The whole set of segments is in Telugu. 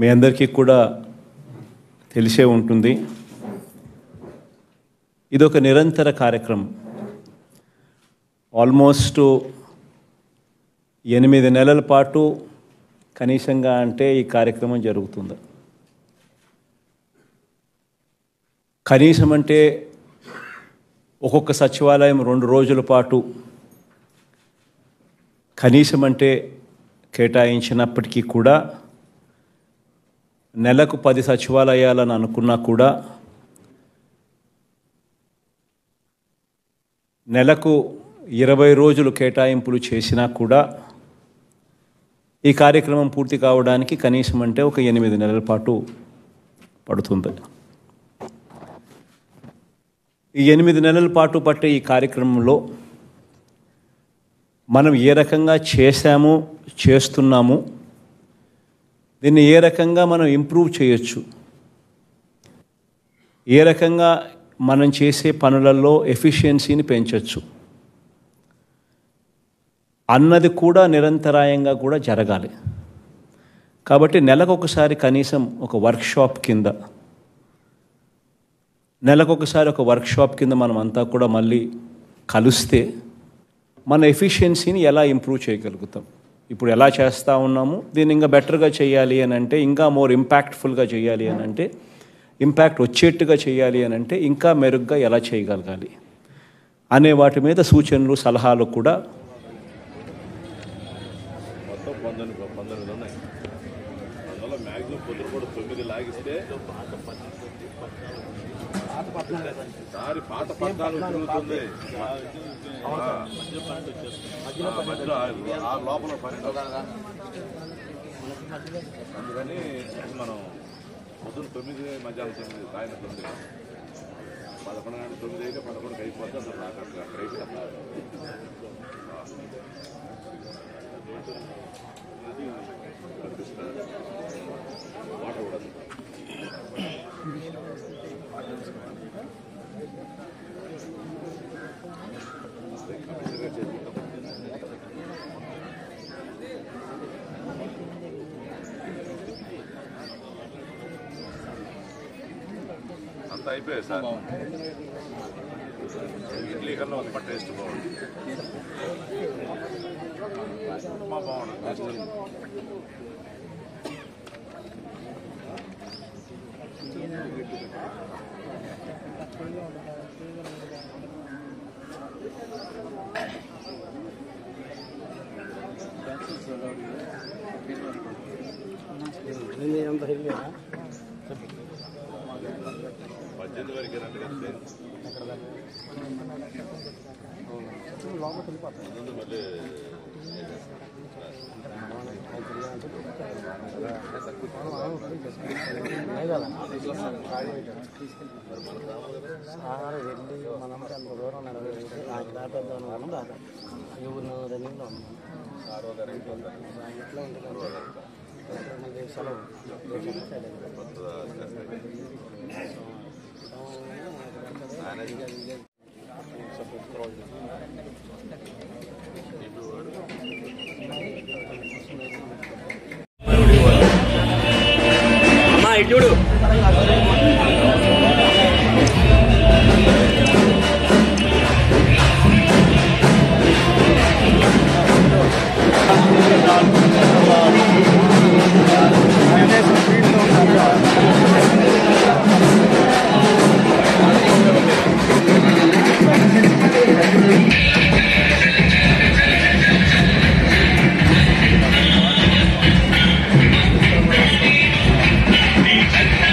మీ అందరికీ కూడా తెలిసే ఉంటుంది ఇది ఒక నిరంతర కార్యక్రమం ఆల్మోస్ట్ ఎనిమిది నెలల పాటు కనీసంగా అంటే ఈ కార్యక్రమం జరుగుతుంది కనీసం అంటే ఒక్కొక్క సచివాలయం రెండు రోజుల పాటు కనీసం అంటే కేటాయించినప్పటికీ కూడా నెలకు పది సచివాలయాలని అనుకున్నా కూడా నెలకు ఇరవై రోజులు కేటాయింపులు చేసినా కూడా ఈ కార్యక్రమం పూర్తి కావడానికి కనీసం అంటే ఒక ఎనిమిది నెలల పాటు పడుతుంది ఈ ఎనిమిది నెలల పాటు పట్టే ఈ కార్యక్రమంలో మనం ఏ రకంగా చేశాము చేస్తున్నాము దీన్ని ఏ రకంగా మనం ఇంప్రూవ్ చేయొచ్చు ఏ రకంగా మనం చేసే పనులలో ఎఫిషియన్సీని పెంచవచ్చు అన్నది కూడా నిరంతరాయంగా కూడా జరగాలి కాబట్టి నెలకొకసారి కనీసం ఒక వర్క్షాప్ కింద నెలకొకసారి ఒక వర్క్షాప్ కింద మనం అంతా కూడా మళ్ళీ కలిస్తే మన ఎఫిషియన్సీని ఎలా ఇంప్రూవ్ చేయగలుగుతాం ఇప్పుడు ఎలా చేస్తూ ఉన్నాము దీన్ని ఇంకా బెటర్గా చేయాలి అని అంటే ఇంకా మోర్ ఇంపాక్ట్ఫుల్గా చేయాలి అని అంటే ఇంపాక్ట్ వచ్చేట్టుగా చేయాలి అని అంటే ఇంకా మెరుగ్గా ఎలా చేయగలగాలి అనే వాటి మీద సూచనలు సలహాలు కూడా మొత్తం పంతొమ్మిది పంతొమ్మిది ఉన్నాయి అందువల్ల మ్యాక్సిమం పొద్దున కూడా తొమ్మిది లాగిస్తే సారి పాత పద్నాలుగు తిరుగుతుంది ఆ, ఆ, మధ్యలో ఆ- ఆ లోపల పన్నెండు అందుకని మనం పొద్దున్న తొమ్మిది మధ్యాహ్నం తొమ్మిది సాయంత్రం తొమ్మిది పదకొండు గంటల తొమ్మిది అయితే పదకొండుకి అయిపోతే అసలు నాకు అక్కడ అక్కడ అయిపోతుంది వాటర్ కూడా అంతా అయిపోయాయి సార్ ఇడ్లీ కన్నా ఒక టేస్ట్ బాగుంది ఉప్మా బాగుంది టేస్ట్ పద్దెనిమిది వరకు రండి కదా ముందు మళ్ళీ వెళ్ళి మనం అంత దూరం నడవాలి నాకు దాటేద్దాం అనుకున్నాం దాకా ఎవరు రన్నింగ్లో ఉన్నాం ఇట్లా ఉంటుంది సెలవు అమ్మా ఇటు చూడు Thank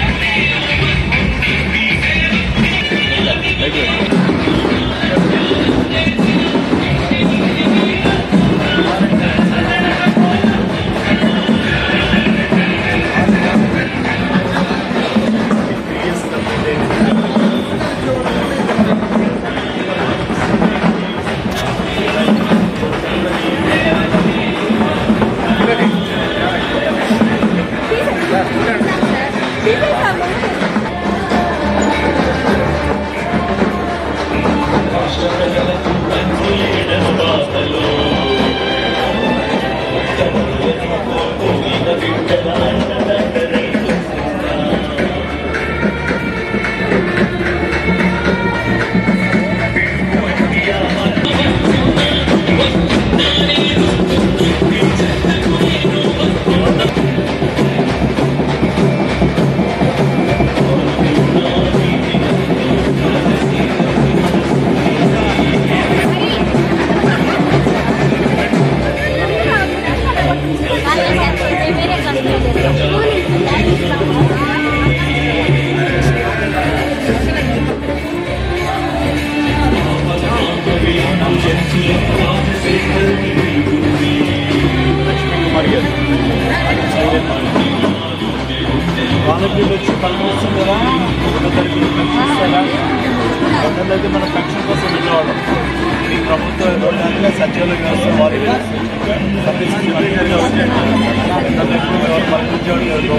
ముందు అయితే మనం పెన్షన్ కోసం వెళ్ళేవాళ్ళం ఈ ప్రభుత్వం వెళ్ళడానికి సచివాలయ వ్యవస్థ వారి సర్వీస్ మంచిగా వచ్చాయి ఎందుకంటే ఇప్పుడు ఎవరు పనిచేయడం లేదు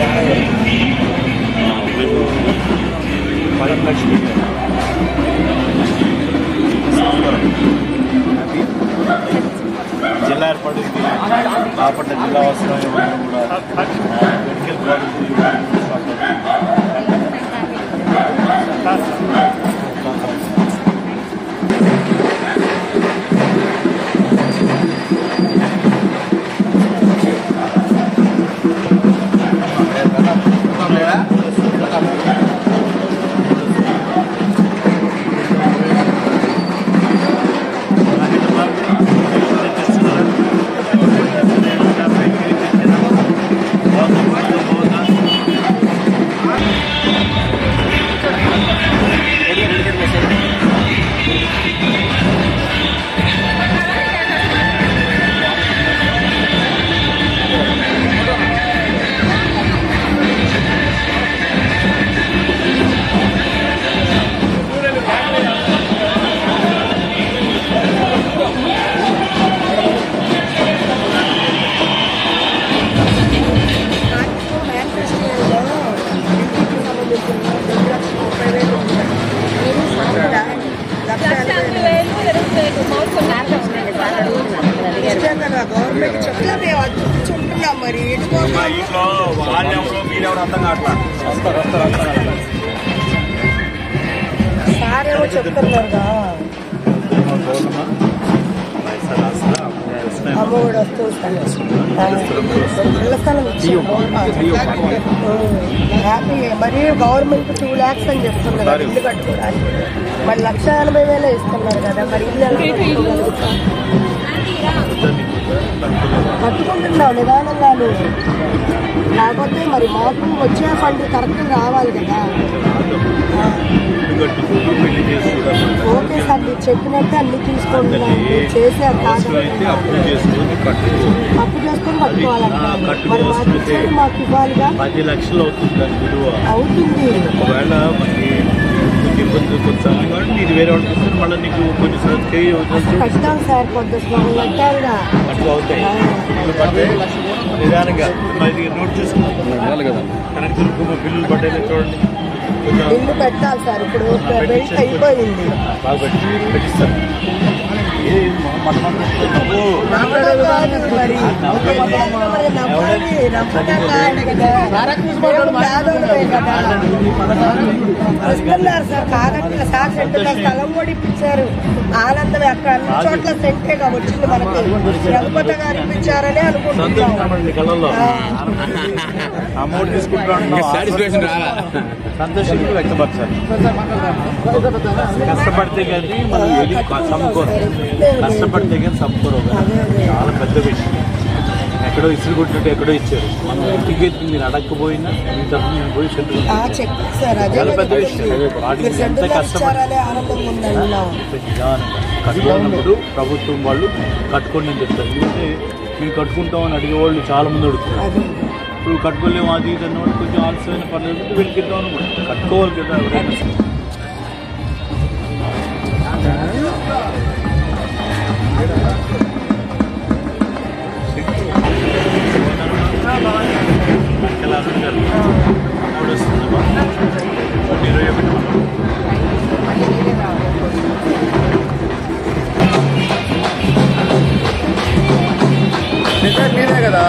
పది లక్షలు జిల్లా ఏర్పడింది బాపట్ల జిల్లా అవసరం కూడా మెడికల్ గవర్నమెంట్ చెప్తే మేము అది చూపించుకుంటున్నాం మరి ఎందుకో మా ఇంట్లో వాళ్ళెవరో మీరెవరో అర్థం కావట్లా వస్తారు వస్తారు వస్తారు సార్ ఏమో చెప్తున్నారుగా అమ్మ కూడా వస్తూ ఇళ్ళ స్థలం హ్యాపీ మరి గవర్నమెంట్ టూ ల్యాక్స్ అని చెప్తున్నారు ఇల్లు కట్టుకోవడానికి మరి లక్ష ఎనభై వేలే ఇస్తున్నారు కదా మరి ఇల్లు ఎలా కట్టుకోగలుగుతాం? కట్టుకుంటున్నావు నిదానంగాను లేకపోతే మరి మాకు వచ్చే ఫండ్ కరెక్ట్ రావాలి కదా ఆ. పెళ్లి చేసుకోవడం ఓకే సార్ మీరు చెప్పినట్టు అన్ని తీసుకుంటున్నాను మీరు చేశారు కాదు అయితే అప్పు చేసుకొని కట్టుకోవాలి అప్పు చేసుకొని కట్టుకోవాలంట ఆ, కట్టుకో మరి మాకు వస్తుంటే. ఇచ్చేది మాకు ఇవ్వాలిగా పది లక్షలు అవుతుంది దాని విలువ అవుతుంది ఒకవేళ మనకి కొంచెం ఇబ్బంది కొంచెం కాబట్టి నీకు వేరే వాళ్ళకి ఇస్తే మళ్ళీ నీకు కొంచెం సర్టిఫికేట్ వదిలేసి కట్టాం సార్ కొంత స్నానం కట్టారుగా అట్లా అవుతాయి బిల్లులు పడ్డాయి నిదానంగా మరి నోట్ చేసుకుంటాం కరెక్ట్ బిల్లులు పడ్డాయి చూడండి కొంచెం బిల్లు పెట్టాలి సార్ ఇప్పుడు బెల్ట్ అయిపోయింది బాగా పెట్టి పెట్టిస్తాను ఇది మన నువ్వు నమ్మడం కాదు మరి మరి నమ్మాలి నమ్మడం కాదు కదా మేము పేదోళ్ళమే కదా వస్తున్నారు సార్ కాదంటే సార్ సెంటర్ స్థలం కూడా ఇప్పించారు ఆనందం అక్కడ అన్ని చోట్ల సెంటేగా వచ్చింది మనకి రఘుపత గారు ఇప్పించారని అనుకుంటున్నాం సంతోషం కళ్ళల్లో అమౌంట్ తీసుకుంటా సాటిస్ఫాక్షన్ రాలా సంతోషంగా వ్యక్తపరచాలి కష్టపడితే కానీ మనం వెళ్ళి సమ్ముకోరు కష్టపడితే కానీ సమ్ముకోరు చాలా పెద్ద విషయం ఎక్కడో ఇసురు కొట్టినట్టు ఎక్కడో ఇచ్చారు మనం ఇంటికి ఎత్తి మీరు అడగకపోయినా మీ తరఫున నేను పోయి సెంటర్ ఆ చెక్ సార్ అదే చాలా పెద్ద విషయం వాటికి మీరు ఎంత సెంటర్ కష్టపడి ఇచ్చారనే ఆనందంగా ఉందన్నాం నిదానంగా కట్టుకున్నప్పుడు ప్రభుత్వం వాళ్ళు కట్టుకోండి అని చెప్తారు ఎందుకంటే మేము కట్టుకుంటామని అడిగేవాళ్ళు చాలా మంది అడుగుతున్నారు అది ఇప్పుడు కట్టుకోలేము అది ఇది అన్నవాడు కొంచెం ఆలస్యమైన పర్లేదు అంటే వీళ్ళకి ఇద్దాం అనుకుంటాం కట్టుకోవాలి కదా ఎవరైనా సరే. ఎలా ఉంటారు? మూడు వస్తుందమ్మా. ఒకటి ఇరవై ఒకటి మనం. మీదే కదా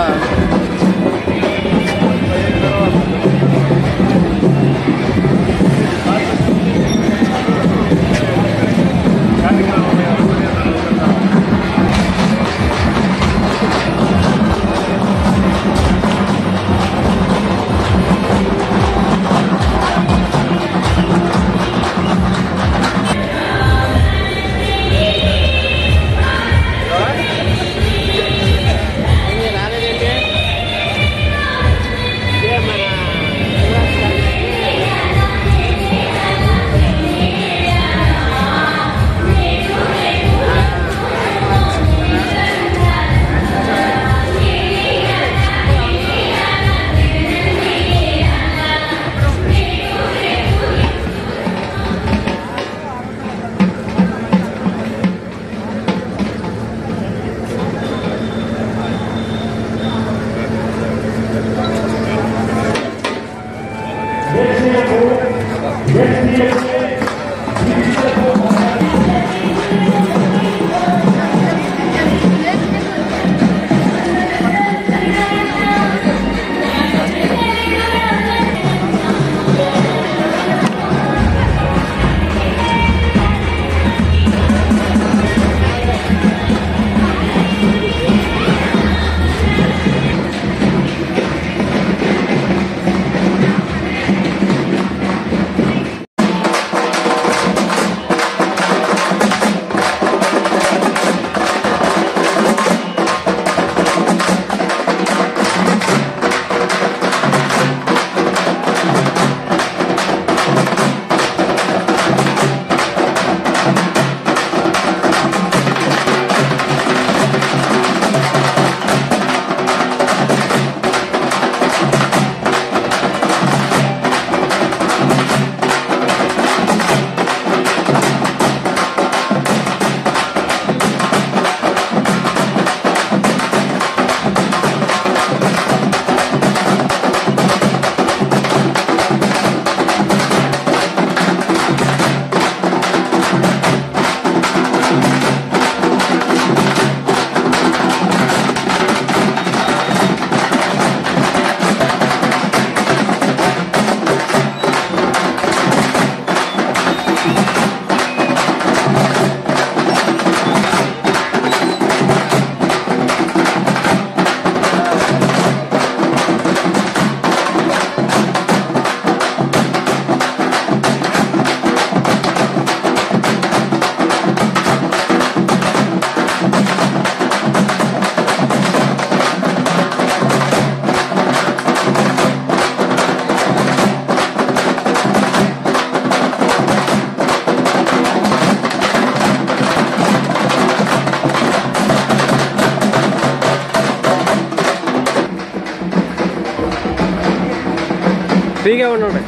ఫ్రీగా ఉండండి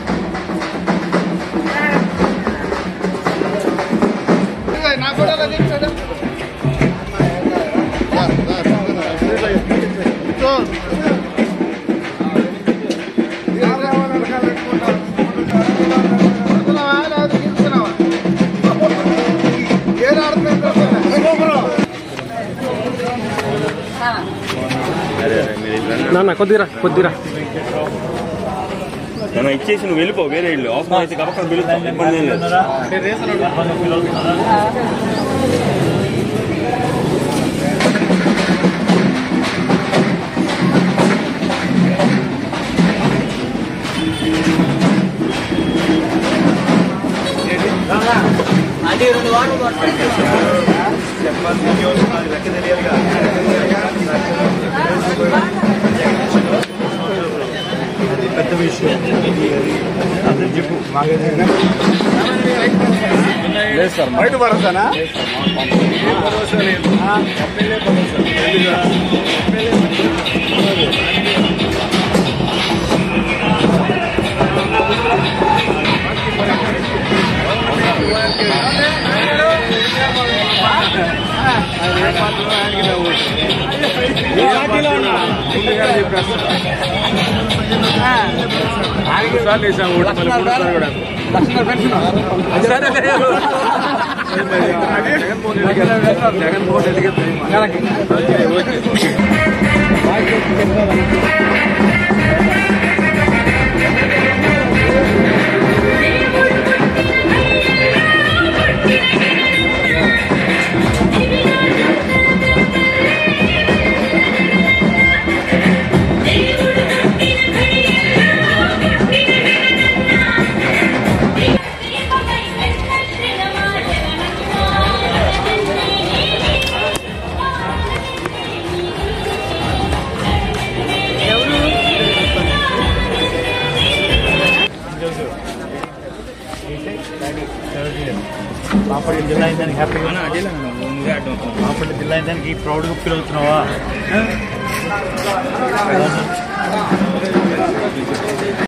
నాన్న కొద్దిరా కొద్దిరా నన్ను ఇచ్చేసి నువ్వు వెళ్ళిపో వేరే ఇల్లు అవసరం అయితే కాబట్టి పిలుస్తాం ఇబ్బంది ఏం లేదు పెద్ద విషయం అదే చెప్పు మాకైతే బయట భరోసానా పాపడి జిల్లా అయిందానికి హ్యాపీగా పాపడి జిల్లా అయిందానికి ప్రౌడ్గా ఫీల్ అవుతున్నావా